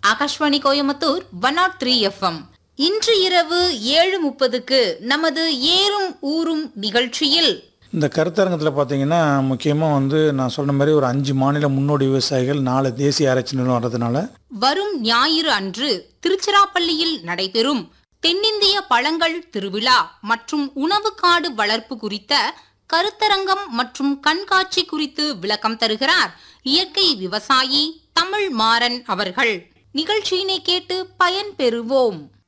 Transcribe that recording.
Akashvani Coimbatore one nought three FM இன்று இரவு ஏழு முப்பதுக்கு நமது ஏறும் ஊரும் நிகழ்ச்சியில் இந்த கருத்தரங்கத்தில் பார்த்தீங்கன்னா முக்கியமாக வந்து நான் சொன்ன மாதிரி ஒரு அஞ்சு மாநில முன்னோடி விவசாயிகள் நாலு தேசிய ஆராய்ச்சி நிறுவனம் வர்றதுனால வரும் ஞாயிறு அன்று திருச்சிராப்பள்ளியில் நடைபெறும் தென்னிந்திய பழங்கள் திருவிழா மற்றும் உணவு காடு வளர்ப்பு குறித்த கருத்தரங்கம் மற்றும் கண்காட்சி குறித்து விளக்கம் தருகிறார் இயற்கை விவசாயி தமிழ் மாறன் அவர்கள் நிகழ்ச்சியினை கேட்டு பயன் பெறுவோம்